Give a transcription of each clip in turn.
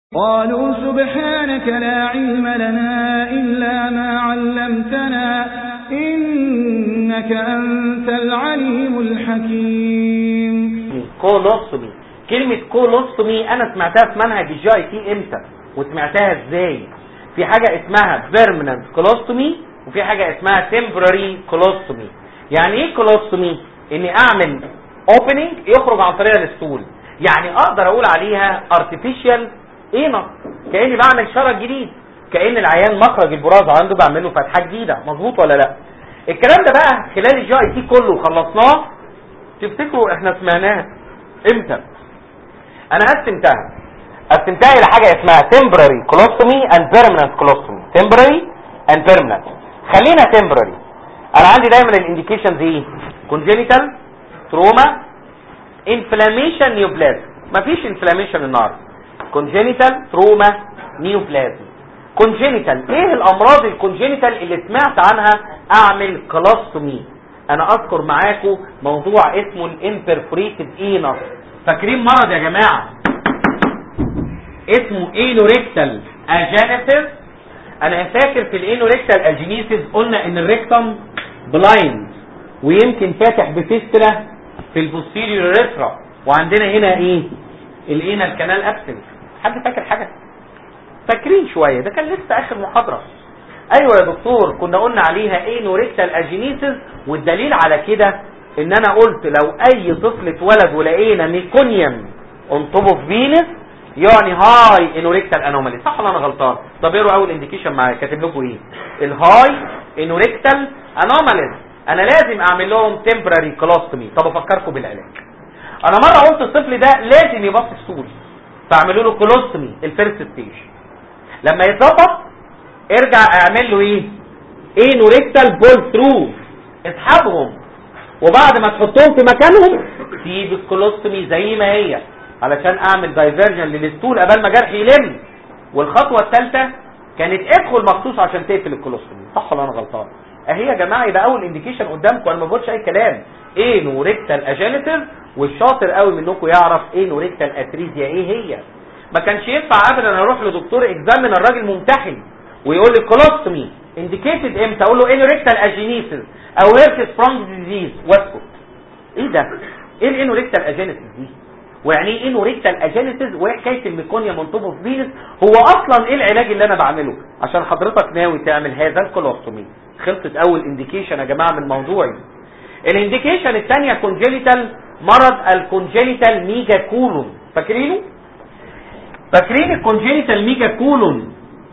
قالوا سبحانك لا علم لنا إلا ما علمتنا إنك أنت العليم الحكيم كولوستومي كلمة كولوستومي أنا سمعتها في منهج الجي اي تي إمتى وسمعتها إزاي في حاجة اسمها permanent كولوستومي وفي حاجة اسمها temporary كولوستومي يعني إيه كولوستومي؟ إني أعمل opening يخرج عن طريق الستول يعني أقدر أقول عليها artificial ايه كاني بعمل شرج جديد كان العيان مخرج البراز عنده بعمل له فتحه جديده مظبوط ولا لا الكلام ده بقى خلال الجي اي تي كله خلصناه تفتكروا احنا سمعناه امتى انا قسمتها قسمتها الى حاجه اسمها temporary colostomy and permanent colostomy temporary and permanent خلينا temporary انا عندي دايما الانديكيشنز ايه congenital trauma inflammation neoplasm مفيش inflammation النهارده congenital trauma neoplasm congenital ايه الامراض الكونجينيتال اللي سمعت عنها اعمل كلاستومي انا اذكر معاكم موضوع اسمه الامبرفوريتد اينس فاكرين مرض يا جماعه اسمه اينوريكتال اجينيسيس انا فاكر في الاينوريكتال اجينيسيس قلنا ان الريكتم بلايند ويمكن فاتح بفيسترا في البوستيريور ريترا وعندنا هنا ايه الانال كانال ابسنت حد فاكر حاجه فاكرين شويه ده كان لسه اخر محاضره ايوه يا دكتور كنا قلنا عليها ايه نوريكتال اجينيسيس والدليل على كده ان انا قلت لو اي طفل اتولد ولقينا ميكونيوم اون توب اوف فينس يعني هاي انوريكتال انومالي صح ولا انا غلطان طب اقروا اول انديكيشن معايا كاتب لكم ايه الهاي انوريكتال انوماليز انا لازم اعمل لهم تمبراري كولوستومي طب افكركم بالعلاج انا مره قلت الطفل ده لازم يبص السول فاعملوا له كولوستومي الفيرست ستيج لما يتظبط ارجع اعمل له ايه ايه نوريكتال بول ثرو اسحبهم وبعد ما تحطهم في مكانهم سيب الكولوستومي زي ما هي علشان اعمل دايفرجن للستول قبل ما جرحي يلم والخطوه الثالثه كانت ادخل مخصوص عشان تقفل الكولوستومي صح ولا انا غلطان اهي يا جماعه يبقى اول انديكيشن قدامكم انا ما بقولش اي كلام ايه نوريكتال اجينيتيف والشاطر قوي منكم يعرف ايه نوريكتال اتريزيا ايه هي ما كانش ينفع ابدا اروح لدكتور اكزامن الراجل ممتحن ويقول لي كولوستومي انديكيتد امتى اقول له ايه نوريكتال اجينيسيس او هيركس فرونج ديزيز واسكت ايه ده ايه الانوريكتال اجينيسيس دي ويعني ايه انوريكتال اجينيسيس وايه حكايه الميكونيا من توب اوف فينس هو اصلا ايه العلاج اللي انا بعمله عشان حضرتك ناوي تعمل هذا الكولوستومي خلصت اول انديكيشن يا جماعه من موضوعي الانديكيشن الثانيه كونجينيتال مرض الكونجينيتال ميجا كولون فاكرينه فاكرين الكونجينيتال ميجا كولون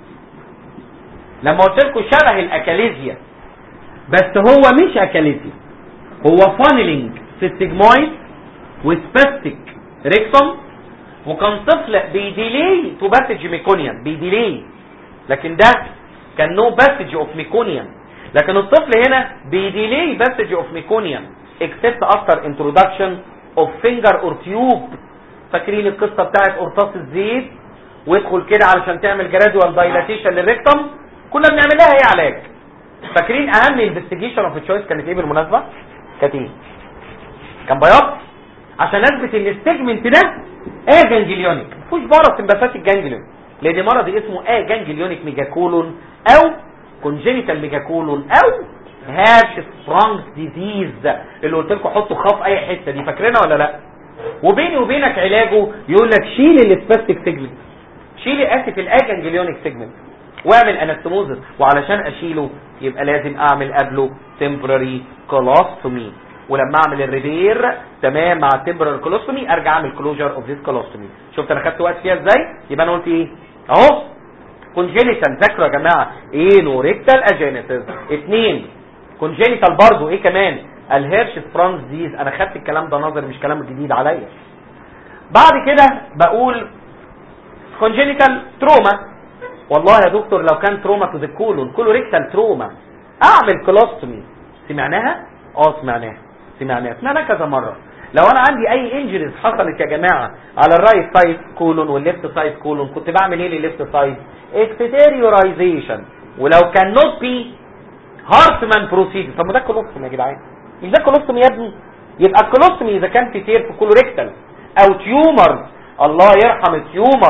لما قلت لكم شبه الاكاليزيا بس هو مش اكاليزيا هو فانلينج سيستجمويد وسباستيك ريكتوم وكان طفل بيديلي تو باسج ميكونيوم بيديلي لكن ده كان نو باسج اوف ميكونيوم لكن الطفل هنا بيديلي باسج اوف ميكونيوم except after introduction of finger or tube فاكرين القصه بتاعت قرطاس الزيت وادخل كده علشان تعمل جرادوال دايلاتيشن للريكتوم كنا بنعمل لها ايه علاج فاكرين اهم انفستيجيشن اوف تشويس كانت ايه بالمناسبه كانت ايه كان بياض عشان اثبت ان السيجمنت ده اه جانجليونيك مفيش بارا سمباثيك جانجليون لان مرض اسمه اه جانجليونيك ميجاكولون او كونجينيتال ميجاكولون او هاش سبرانج ديزيز اللي قلت لكم حطوا خاف اي حته دي فاكرينها ولا لا وبيني وبينك علاجه يقول لك شيل السباستيك سيجمنت شيل اسف الاجانجليونيك سيجمنت واعمل انستموزس وعلشان اشيله يبقى لازم اعمل قبله تمبراري كولوستومي ولما اعمل الريبير تمام مع التمبراري كولوستومي ارجع اعمل كلوجر اوف ذيس كولوستومي شفت انا خدت وقت فيها ازاي يبقى انا قلت ايه اهو كونجينيتال ذاكروا يا جماعه ايه نوريكتال اجينيتيز اثنين كونجينيتال برضو ايه كمان الهيرش سبرانز ديز انا خدت الكلام ده نظري مش كلام جديد عليا بعد كده بقول كونجينيتال تروما والله يا دكتور لو كان تروما تو ذا كولون كولوريكتال تروما اعمل كولوستومي سمعناها اه سمعناها سمعناها سمعناها كذا مره لو انا عندي اي انجريز حصلت يا جماعه على الرايت سايد كولون والليفت سايد كولون كنت بعمل ايه للليفت سايد اكستيريورايزيشن ولو كان نوت بي هارتمان بروسيدر طب ما ده كولوستومي يا جدعان مش ده كولوستومي يا ابني يبقى الكولوستومي اذا كان في تير في كولوريكتال او تيومرز الله يرحم التيومرز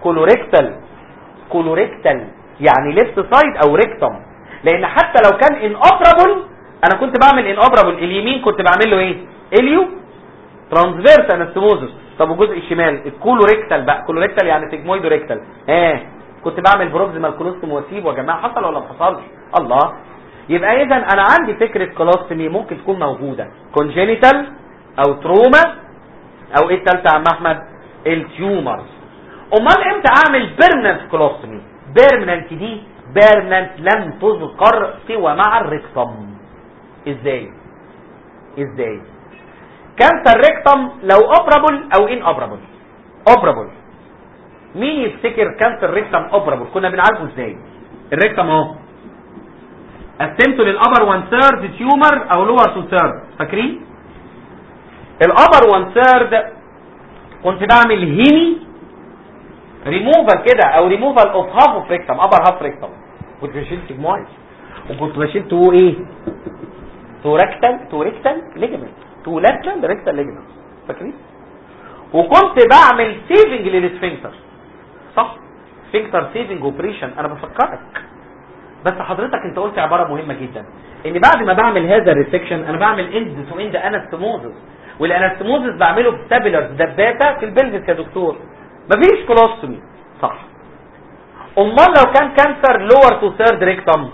كولوريكتال كولوريكتال يعني ليفت سايد او ريكتم لان حتى لو كان ان اوبرابل انا كنت بعمل ان اوبرابل اليمين كنت بعمل له ايه اليو ترانسفيرس انستموزس طب والجزء الشمال الكولوريكتال بقى كولوريكتال يعني سيجمويد ريكتال ها كنت بعمل بروكسيمال كولوستوم واسيبه يا جماعه حصل ولا ما حصلش الله يبقى اذا انا عندي فكره كولوستومي ممكن تكون موجوده كونجينيتال او تروما او ايه الثالثه يا عم احمد التيومرز امال امتى اعمل بيرمننت كولوستومي بيرمننت دي بيرمننت لم تذكر سوى مع الريكتم ازاي ازاي كانسر ريكتم لو اوبرابل او ان اوبرابل اوبرابل مين يفتكر كانسر ريكتم اوبرابل كنا بنعالجه ازاي الريكتم اهو قسمته للابر 1 ثيرد تيومر او لور 2 ثيرد فاكرين الابر 1 ثيرد كنت بعمل هيني ريموفال كده او ريموفال اوف هاف اوف ريكتم ابر هاف ريكتم كنت بشيل سيجمويد وكنت بشيل تو ايه تو ريكتال تو ريكتال ليجمنت تو لاترال ريكتال ليجمنت فاكرين وكنت بعمل سيفنج للسفنكتر صح سفنكتر سيفنج اوبريشن انا بفكرك بس حضرتك انت قلت عباره مهمه جدا ان بعد ما بعمل هذا الريسكشن انا بعمل اند تو اند انستموزس والانستموزس بعمله بتابلرز دباته في البلفس يا دكتور مفيش كولوستومي صح امال لو كان كانسر لور تو ثيرد ريكتم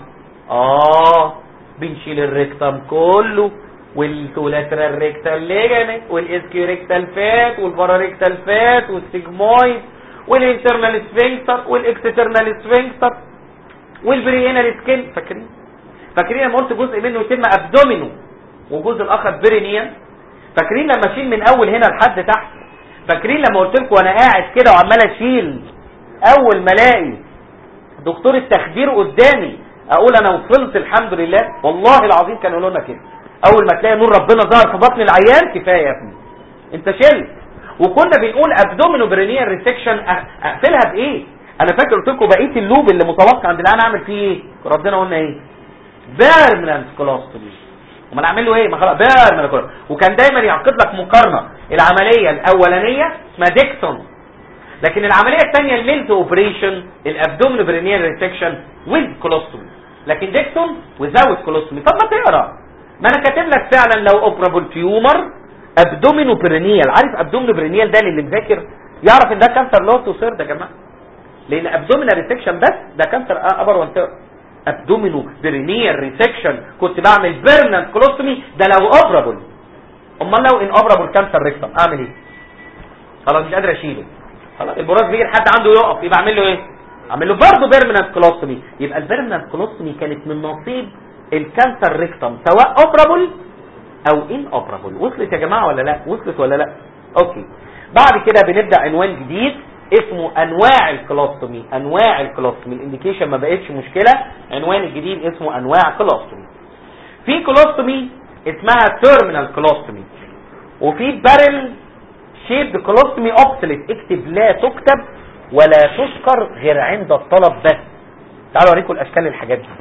اه بنشيل الريكتم كله والتولاترال ريكتال ليجامنت والاسكيو ريكتال فات والباراريكتال فات والسيجمويد والانترنال سفنكتر والاكسترنال سفنكتر والبرينال سكين فاكرين فاكرين لما قلت جزء منه يتم ابدومينو والجزء الاخر برينيا فاكرين لما اشيل من اول هنا لحد تحت فاكرين لما قلت لكم وانا قاعد كده وعمال اشيل اول ما الاقي دكتور التخدير قدامي اقول انا وصلت الحمد لله والله العظيم كانوا يقولوا لنا كده اول ما تلاقي نور ربنا ظهر في بطن العيان كفايه يا ابني انت شلت وكنا بنقول ابدومينو برينيال ريسكشن اقفلها بايه انا فاكر قلت لكم بقيه اللوب اللي متوقع عند الان اعمل فيه ايه ربنا قلنا ايه بيرمننت كولوستومي امال اعمل له ايه ما خلاص بيرمننت كولوستومي وكان دايما يعقد لك مقارنه العمليه الاولانيه اسمها ديكسون لكن العمليه الثانيه الميلت اوبريشن الابدومينو برينيال ريسكشن ويز كولوستومي لكن ديكسون وزاوت كولوستومي طب ما تقرا ما انا كاتب لك فعلا لو اوبرابل تيومر ابدومينو برينيال عارف ابدومينو برينيال ده اللي مذاكر يعرف ان ده كانسر لو تو سير ده يا جماعه لان ابدومينال ريسكشن بس ده كانسر ابر وان ابدومينو برينيال ريسكشن كنت بعمل بيرمننت كولوستومي ده لو اوبرابل امال لو ان اوبرابل كانسر ريكتم اعمل ايه خلاص مش قادر اشيله خلاص البراز بيجي لحد عنده يقف يبقى اعمل له ايه اعمل له برضه بيرمننت كولوستومي يبقى البيرمننت كولوستومي كانت من نصيب الكانسر ريكتم سواء اوبرابل او ان اوبرابل وصلت يا جماعه ولا لا وصلت ولا لا اوكي بعد كده بنبدا عنوان جديد اسمه انواع الكولوستومي انواع الكولوستومي الانديكيشن ما بقتش مشكله عنوان الجديد اسمه انواع كولوستومي في كولوستومي اسمها تيرمينال كولوستومي وفي بارل شيب كولوستومي اوبسليت اكتب لا تكتب ولا تذكر غير عند الطلب بس تعالوا اوريكم الاشكال الحاجات دي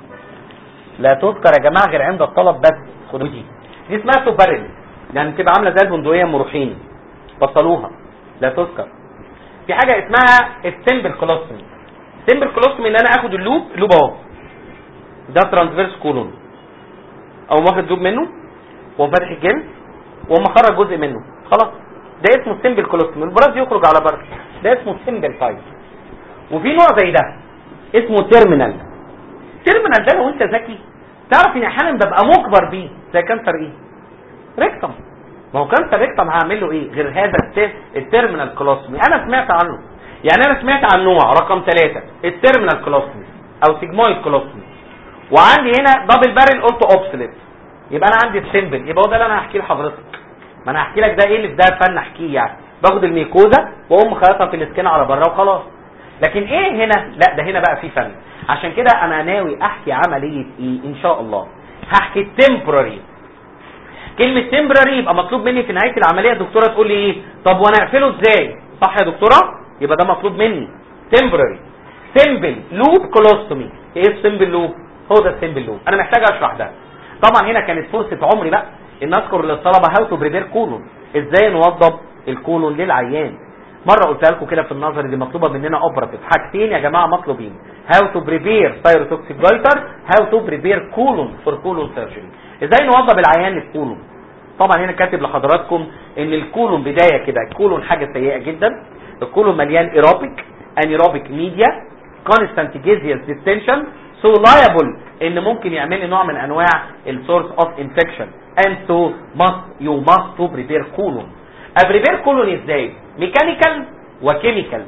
لا تذكر يا جماعه غير عند الطلب بس خدوا دي دي اسمها سوبارل يعني بتبقى عامله زي البندقيه مروحين بطلوها لا تذكر في حاجه اسمها السمبل كولوستومي السمبل كولوستومي ان انا اخد اللوب اللوب اهو ده ترانسفيرس كولون او واخد لوب منه واقوم فاتح الجلد واقوم مخرج جزء منه خلاص ده اسمه السمبل كولوستومي البراز يخرج على بره ده اسمه السمبل تايب وفي نوع زي ده اسمه تيرمينال تيرمينال ده لو انت ذكي تعرف ان احيانا ببقى مجبر بيه زي كانسر ايه ريكتم ما هو كانسر ريكتم هعمل له ايه غير هذا التيرمينال كولوستومي انا سمعت عنه يعني انا سمعت عن نوع رقم ثلاثة التيرمينال كولوستومي او سيجمويد كولوستومي وعندي هنا دبل بارل قلت اوبسليت يبقى انا عندي السيمبل يبقى هو ده اللي انا هحكيه لحضرتك ما انا هحكي لك ده ايه اللي في ده فن احكيه يعني باخد الميكوزا واقوم خيطها في الاسكان على بره وخلاص لكن ايه هنا لا ده هنا بقى في فن عشان كده انا ناوي احكي عمليه ايه ان شاء الله هحكي التمبراري كلمه تمبراري يبقى مطلوب مني في نهايه العمليه الدكتوره تقول لي ايه طب وانا اقفله ازاي صح يا دكتوره يبقى ده مطلوب مني تمبراري سيمبل لوب كولوستومي ايه السيمبل لوب هو ده السيمبل لوب انا محتاج اشرح ده طبعا هنا كانت فرصه عمري بقى ان اذكر للطلبه هاو تو بريبير كولون ازاي نوضب الكولون للعيان مره قلت لكم كده في النظر دي مطلوبه مننا اوبراتيف حاجتين يا جماعه مطلوبين هاو تو بريبير ثايروتوكسيك جايتر هاو تو بريبير كولون فور كولون سيرجري ازاي نوظف العيان للكولون طبعا هنا كاتب لحضراتكم ان الكولون بدايه كده الكولون حاجه سيئه جدا الكولون مليان ايروبيك انيروبيك ميديا كونستانت جيزيوس ديستنشن سو لايبل ان ممكن يعمل لي نوع من انواع السورس اوف انفكشن and so must you must to prepare colon ابريبير كولون ازاي ميكانيكال وكيميكال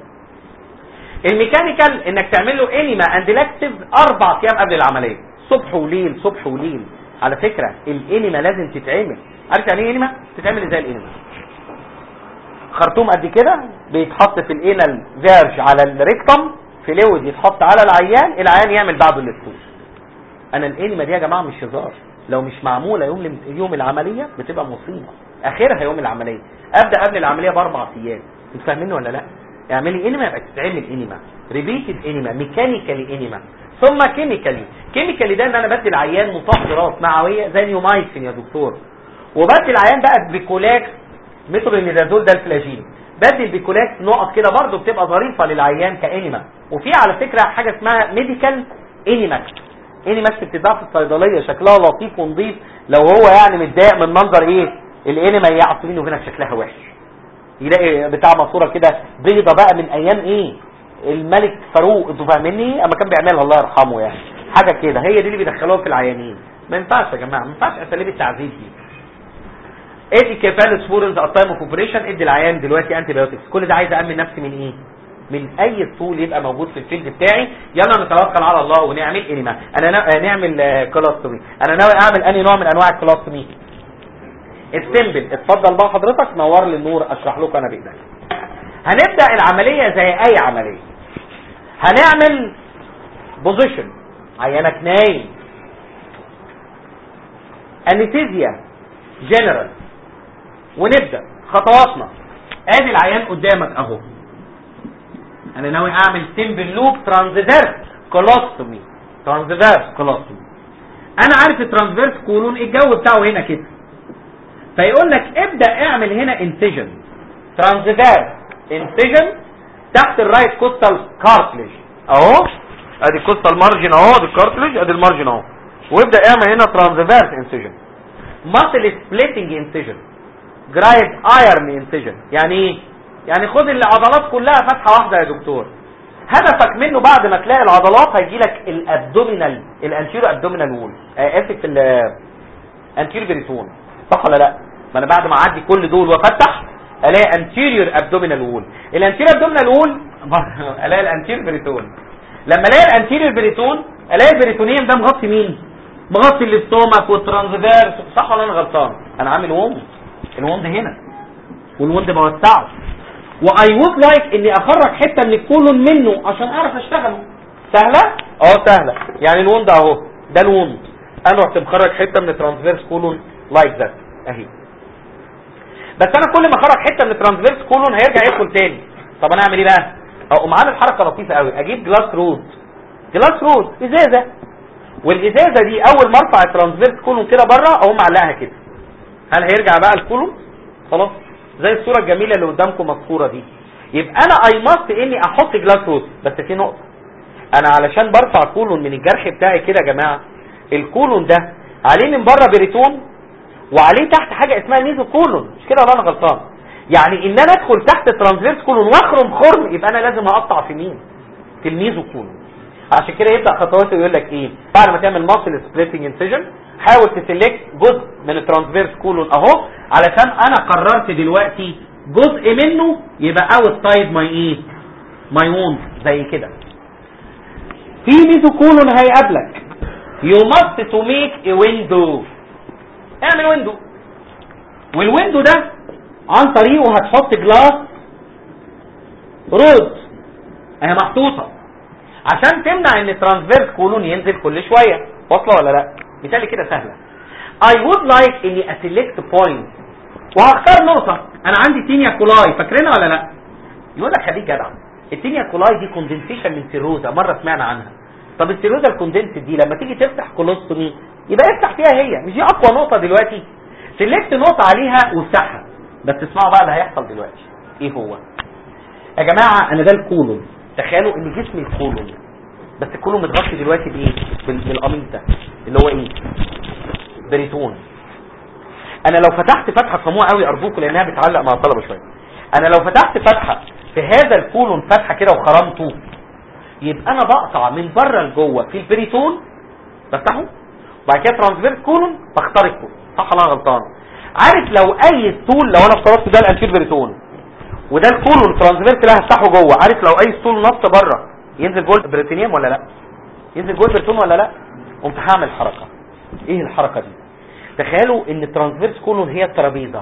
الميكانيكال انك تعمل له انيما اند لاكتيف اربع ايام قبل العمليه صبح وليل صبح وليل على فكره الانيما لازم تتعمل عارف يعني ايه انيما تتعمل ازاي الانيما خرطوم قد كده بيتحط في الانال فيرج على الريكتم فلويد يتحط على العيان العيان يعمل بعده الاستوز انا الانيما دي يا جماعه مش هزار لو مش معموله يوم يوم العمليه بتبقى مصيبه اخرها يوم العمليه ابدا قبل العمليه باربع ايام انتوا فاهميني ولا لا اعملي انيما يبقى تتعمل انيما ريبيتد انيما ميكانيكالي انيما ثم كيميكالي كيميكالي ده ان انا بدي العيان مطهرات معويه زي نيومايسين يا دكتور وبدي العيان بقى بيكولاكس مترونيدازول ده الفلاجين بدي البيكولاكس نقط كده برضه بتبقى ظريفه للعيان كانيما وفي على فكره حاجه اسمها ميديكال انيماكس انيماكس بتتباع في الصيدليه شكلها لطيف ونظيف لو هو يعني متضايق من منظر ايه الانيما هي عصرين وهنا شكلها وحش يلاقي بتاع ماسوره كده بيضه بقى من ايام ايه الملك فاروق انتوا فاهميني اما كان بيعملها الله يرحمه يعني حاجه كده هي دي اللي بيدخلوها في العيانين ما ينفعش يا جماعه ما ينفعش اساليب التعذيب دي ادي كفاله سبورنز التايم اوف اوبريشن ادي العيان دلوقتي انتي بايوتكس كل ده عايز امن نفسي من ايه من اي طول يبقى موجود في الفيلد بتاعي يلا نتوكل على الله ونعمل انيما انا نا... نعمل كولوستومي انا ناوي اعمل انهي نوع من انواع الكولوستومي السمبل اتفضل بقى حضرتك نور لي النور اشرح لكم انا بايدي هنبدا العمليه زي اي عمليه هنعمل بوزيشن عينك نايم انستيزيا جنرال ونبدا خطواتنا ادي العيان قدامك اهو انا ناوي اعمل سمبل لوب ترانزفيرس كولوستومي ترانزفيرس كولوستومي انا عارف الترانزفيرس كولون الجو بتاعه هنا كده فيقول لك ابدا اعمل هنا انسجن ترانزفيرس انسجن تحت الرايت كوستال كارتلج اهو ادي الكوستال مارجن اهو ادي الكارتلج ادي المارجن اهو وابدا اعمل هنا ترانزفيرس انسجن ماسل سبليتنج انسجن جرايد ايرن انسجن يعني ايه يعني خد العضلات كلها فتحه واحده يا دكتور هدفك منه بعد ما تلاقي العضلات هيجي لك الابدومينال الانتيرو ابدومينال وول اسف الانتيرو بريتون صح ولا لا ما انا بعد ما اعدي كل دول وافتح الاقي انتيريور ابدومينال وول الانتيريور ابدومينال وول الاقي الانتيريور بريتون لما الاقي الانتيريور بريتون الاقي البريتونيوم ده مغطي مين مغطي الاستومك والترانزفيرس صح ولا انا غلطان انا عامل ووند الوند هنا والوند بوسعه واي وود لايك اني اخرج حته من الكولون منه عشان اعرف اشتغله سهله اه سهله يعني الوند اهو ده الوند انا رحت مخرج حته من الترانسفيرس كولون لايك ذات اهي بس انا كل ما اخرج حته من الترانسفيرس كولون هيرجع يدخل تاني طب انا اعمل ايه بقى اقوم عامل حركه لطيفه قوي اجيب جلاس رود جلاس رود ازازه والازازه دي اول ما ارفع الترانسفيرس كولون كده بره اقوم معلقها كده هل هيرجع بقى الكولون خلاص زي الصوره الجميله اللي قدامكم مذكوره دي يبقى انا اي ماست اني احط جلاس رود بس في نقطه انا علشان برفع كولون من الجرح بتاعي كده يا جماعه الكولون ده عليه من بره بريتون وعليه تحت حاجه اسمها ميزو كولون مش كده ولا انا غلطان يعني ان انا ادخل تحت الترانسفيرس كولون واخرم خرم يبقى انا لازم اقطع في مين في الميزو كولون عشان كده يبدا خطواته يقول لك ايه بعد ما تعمل ماسل سبليتنج انسيجن حاول تسلكت جزء من الترانسفيرس كولون اهو علشان انا قررت دلوقتي جزء منه يبقى اوت سايد ماي ايه ماي ووند زي كده في ميزو كولون هيقابلك يو ماست تو ميك ا ويندو اعمل ويندو والويندو ده عن طريقه هتحط جلاس رود اهي محطوطه عشان تمنع ان الترانسفيرس كولون ينزل كل شويه واصله ولا لا مثال كده سهله I would like اني اسلكت بوينت وهختار نقطه انا عندي تينيا كولاي فاكرينها ولا لا يقول لك خليك جدع التينيا كولاي دي كوندنسيشن من سيروزا مره سمعنا عنها طب السيروزا الكوندنس دي لما تيجي تفتح كولوستومي يبقى افتح فيها هي مش دي اقوى نقطه دلوقتي سلكت نقطه عليها وافتحها بس اسمعوا بقى اللي هيحصل دلوقتي ايه هو يا جماعه انا ده الكولون تخيلوا ان جسم الكولون بس الكولون متغطي دلوقتي بايه بال- بالقميص ده اللي هو ايه بريتون انا لو فتحت فتحه فهموها قوي ارجوكم لانها بتعلق مع الطلبه شويه انا لو فتحت فتحه في هذا الكولون فتحه كده وخرمته يبقى انا بقطع من بره لجوه في البريتون بفتحه وبعد كده ترانسفيرس كولون بخترقه صح ولا أنا غلطان عارف لو اي ستول لو انا افترضت ده الانتير بريتون وده الكولون ترانسفيرس اللي هفتحه جوه عارف لو اي ستول نط بره ينزل جوه البريتونيوم ولا لا ينزل جوه البريتون ولا لا قمت هعمل حركه ايه الحركه دي تخيلوا ان الترانسفيرس كولون هي الترابيزه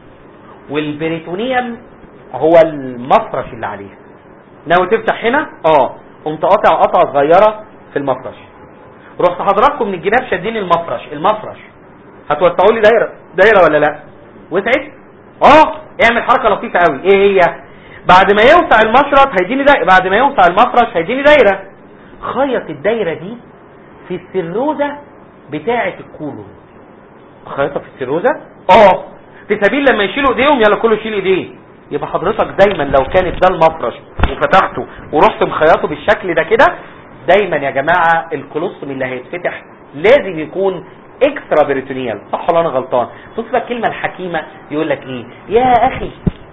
والبريتونيوم هو المفرش اللي عليها ناوي تفتح هنا اه قمت قاطع قطعه صغيره في المفرش رحت حضراتكم من الجناب شادين المفرش المفرش هتوسعوا لي دايره دايره ولا لا وسعت اه اعمل حركه لطيفه قوي ايه هي بعد ما يوسع المشرط هيديني دايره بعد ما يوسع المفرش هيديني دايره خيط الدايره دي في السلوزه بتاعه الكولون خيطها في السلوزه اه في سبيل لما يشيلوا ايديهم يلا كله يشيل ايديه يبقى حضرتك دايما لو كانت ده المفرش وفتحته ورحت مخيطه بالشكل ده كده دايما يا جماعه الكولوستومي اللي هيتفتح لازم يكون اكسترا بريتونيال صح ولا انا غلطان بص بقى الكلمه الحكيمه يقول لك ايه يا اخي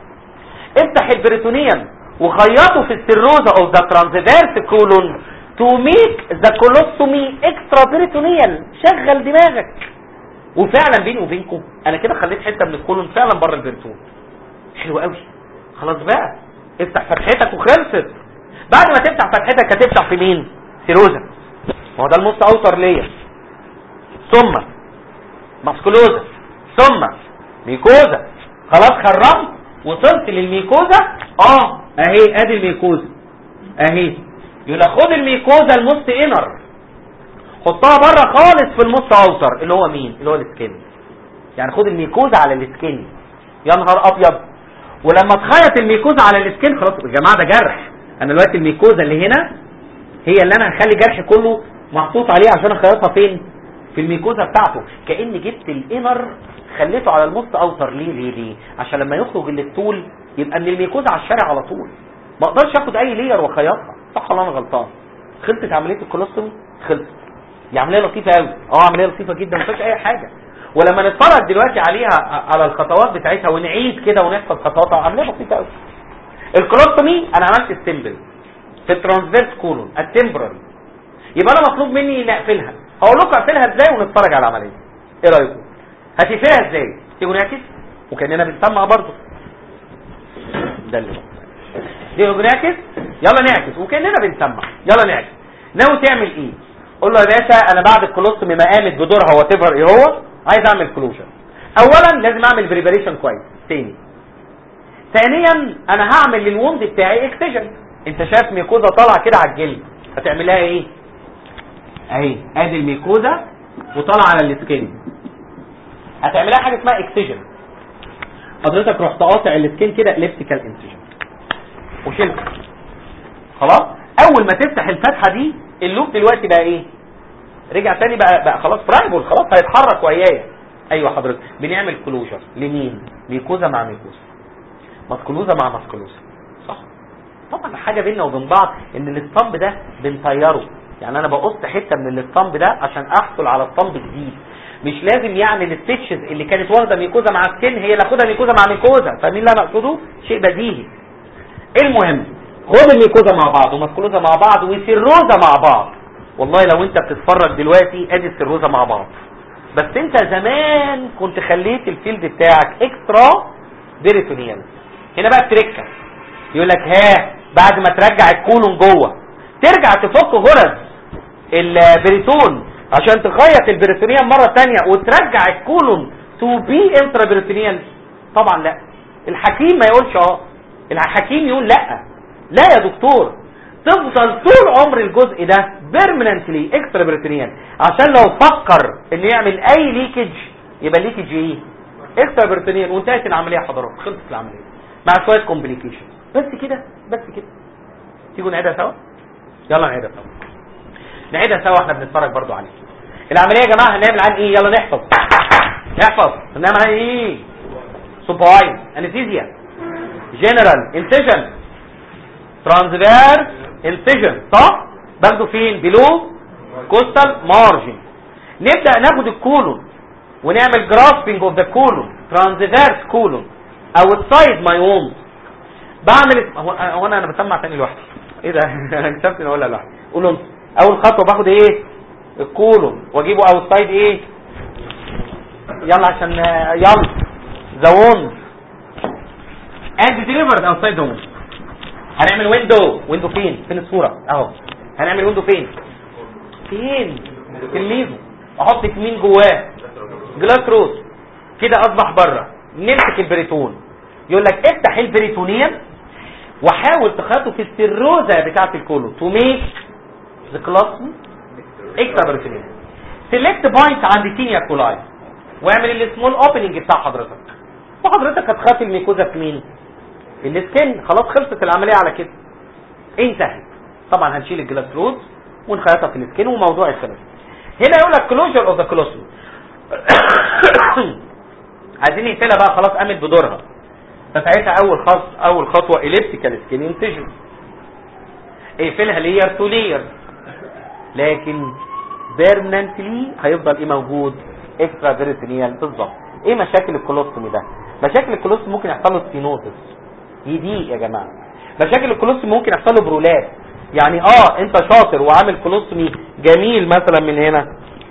افتح البريتونيوم وخيطه في السيروزا اوف ذا ترانسفيرس كولون تو ميك ذا كولوستومي اكسترا بريتونيال شغل دماغك وفعلا بيني وبينكم انا كده خليت حته من الكولون فعلا بره البريتون حلو قوي خلاص بقى افتح فتحتك وخلصت بعد ما تفتح فتحتك هتفتح في مين سيروزا ما هو ده الموست اوتر لير ثم ماسكولوزا ثم ميكوزا خلاص خرمت وصلت للميكوزا اه اهي ادي الميكوزا اهي يقول لك خد الميكوزا الموست انر حطها بره خالص في الموست اوتر اللي هو مين اللي هو السكين يعني خد الميكوزا على السكين يا نهار ابيض ولما تخيط الميكوزا على السكين خلاص يا جماعه ده جرح انا دلوقتي الميكوزا اللي هنا هي اللي انا هخلي جرحي كله محطوط عليه عشان اخيطها فين في الميكوزا بتاعته كأن جبت الانر خليته على الموست اوتر ليه ليه ليه عشان لما يخرج الطول يبقى من الميكوزا على الشارع على طول ما اقدرش اخد اي لير واخيطها صح ولا انا غلطان خلصت عمليه الكولوستومي خلصت دي عمليه لطيفه قوي اه عمليه لطيفه جدا ما فيهاش اي حاجه ولما نتفرج دلوقتي عليها على الخطوات بتاعتها ونعيد كده ونحفظ خطواتها عمليه بسيطه قوي الكولوستومي انا عملت السيمبل في الترانسفيرس كولون التمبرري يبقى انا مطلوب مني اني اقفلها هقول لكم اقفلها ازاي ونتفرج على العمليه ايه رايكم هتقفلها ازاي تيجوا نعكس وكاننا بنسمع برضه ده اللي دي نعكس يلا نعكس وكاننا بنسمع يلا نعكس ناوي تعمل ايه قول له يا باشا انا بعد الكولوستومي ما قامت بدورها وات ايفر ايه هو عايز اعمل كلوجر اولا لازم اعمل بريباريشن كويس تاني ثانيا انا هعمل للوند بتاعي اكسجن انت شايف ميكوزا طالعه كده على الجلد هتعمل لها ايه اهي ادي الميكوزا وطالعه على السكين هتعملها حاجه اسمها اكسجن حضرتك رحت قاطع السكين كده اليبتيكال انسجن وشلت خلاص اول ما تفتح الفتحه دي اللوب دلوقتي بقى ايه رجع تاني بقى بقى خلاص برايبل خلاص هيتحرك ويايا ايوه حضرتك بنعمل كلوجر لمين ميكوزا مع ميكوزا ماسكولوزا مع ماسكولوزا صح طبعا حاجه بيننا وبين بعض ان الاسطمب ده بنطيره يعني انا بقص حته من الاسطمب ده عشان احصل على اسطمب جديد مش لازم يعني الستيتشز اللي كانت واخده ميكوزا مع سكين هي اللي اخدها ميكوزا مع ميكوزا فاهمين اللي انا اقصده شيء بديهي المهم خد الميكوزا مع بعض وماسكولوزا مع بعض وسيروزا مع بعض والله لو انت بتتفرج دلوقتي ادي السيروزا مع بعض بس انت زمان كنت خليت الفيلد بتاعك اكسترا بيريتونيال هنا بقى التركه يقول لك ها بعد ما ترجع الكولون جوه ترجع تفك غرز البريتون عشان تخيط البريتونيال مره ثانيه وترجع الكولون تو بي انترا بيريتونيال طبعا لا الحكيم ما يقولش اه الحكيم يقول لا لا يا دكتور تفضل طول عمر الجزء ده بيرمننتلي اكسترا بريتونيال عشان لو فكر ان يعمل اي ليكج يبقى ليكج ايه اكسترا بريتونيال وانتهت العمليه حضرتك خلصت العمليه مع شويه كومبليكيشن بس كده بس كده تيجوا نعيدها سوا يلا نعيدها سوا نعيدها سوا احنا بنتفرج برضو عليه العمليه يا جماعه هنعمل عن ايه يلا نحفظ نحفظ هنعمل عن ايه سوباين انستيزيا جنرال انسيجن ترانسفيرس انسيجن صح باخده فين بلو كوستال مارجن نبدا ناخد الكولون ونعمل جراسبنج اوف ذا كولون ترانسفيرس كولون اوتسايد ماي ووند بعمل هو هو انا انا بسمع تاني لوحدي ايه ده انا اكتشفت ان ولا لوحدي قولوا انت اول خطوه باخد ايه الكولون واجيبه اوتسايد ايه يلا عشان يلا ذا ووند اند ديليفرد اوتسايد ذا ووند هنعمل ويندو ويندو فين فين الصوره اهو هنعمل ويندو فين فين في الليزو احط كمين جواه جلاس روز كده اصبح بره نمسك البريتون يقول لك افتح البريتونيوم وحاول تخاطه في السيروزا بتاعه الكولون تو ميك ذا كلاس اكسترا بريتونيوم سيلكت بوينت عند تينيا كولاي واعمل السمول اوبننج بتاع حضرتك وحضرتك هتخاف الميكوزا في مين السكن خلاص خلصت العمليه على كده انتهت طبعا هنشيل الجلاس روز ونخيطها في السكن وموضوع السلام هنا يقول لك كلوجر اوف ذا كلوسوم عايزين نقفلها بقى خلاص قامت بدورها فساعتها اول خط اول خطوه اليبتيكال سكين انتجن اقفلها لير تو لير لكن بيرمننتلي هيفضل ايه موجود اكسترا فيريتينيال بالظبط ايه مشاكل الكولوستومي ده مشاكل الكولوستومي ممكن يحصل له ستينوزس يضيق يا جماعه مشاكل الكولوستومي ممكن يحصل له برولات يعني اه انت شاطر وعامل كولوستومي جميل مثلا من هنا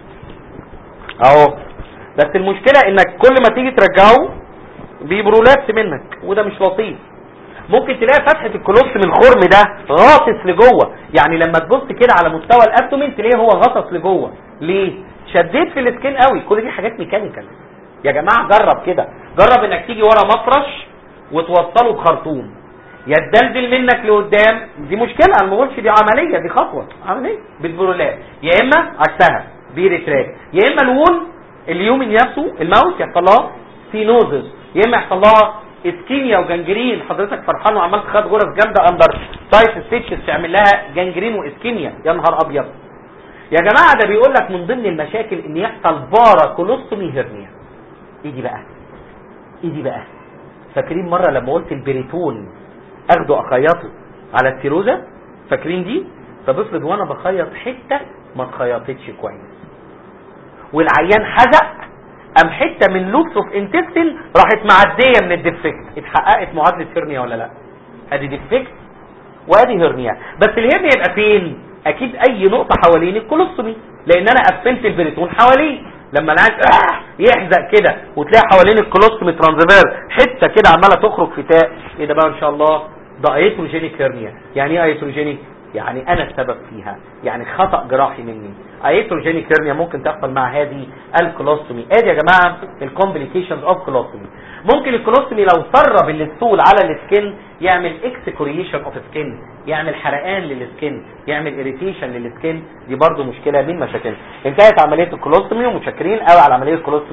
اهو بس المشكله انك كل ما تيجي ترجعه بيبرولابس منك وده مش لطيف ممكن تلاقي فتحه الكولوستومي الخرم ده غاطس لجوه يعني لما تبص كده على مستوى الابدومين تلاقيه هو غطس لجوه ليه شديت في السكين قوي كل دي حاجات ميكانيكال يا جماعه جرب كده جرب انك تيجي ورا مفرش وتوصله بخرطوم يا تدلدل منك لقدام دي مشكله انا ما بقولش دي عمليه دي خطوه عمليه بالبرولات يا اما عكسها بيرتراك يا اما الون اليومين نفسه الماوس يحصل لها سينوزس يا اما يحصل لها اسكيميا وجنجرين حضرتك فرحان وعمال تخد غرز جامده اندر سايت ستيتشز تعمل لها جنجرين واسكيميا يا نهار ابيض يا جماعه ده بيقول لك من ضمن المشاكل ان يحصل بارا كولوستومي هيرنيا ايه دي بقى ايه دي بقى فاكرين مره لما قلت البريتون اخده اخيطه على التيروزا فاكرين دي طب افرض وانا بخيط حته ما اتخيطتش كويس والعيان حزق ام حته من لوبس اوف انتستين راحت معديه من الديفكت اتحققت معادله هرنيا ولا لا ادي ديفكت وادي هرنيا بس الهرنيا يبقى فين اكيد اي نقطه حوالين الكولوستومي لان انا قفلت البريتون حواليه لما العيان آه يحزق كده وتلاقي حوالين الكولوستومي ترانزفير حته كده عماله تخرج في تاء ايه ده بقى ان شاء الله ده ايتروجينيك هرنيا يعني ايه ايتروجينيك يعني انا السبب فيها يعني خطأ جراحي مني ايتروجينيك هيرنيا ممكن تحصل مع هذه الكولوستومي ادي يا جماعه الكومبليكيشنز اوف كولوستومي ممكن الكولوستومي لو سرب الستول على السكن يعمل اكسكوريشن اوف سكن يعمل حرقان للسكن يعمل اريتيشن للسكن دي برضو مشكله من مشاكل انتهت عمليه الكولوستومي ومتشكرين قوي على عمليه الكولوستومي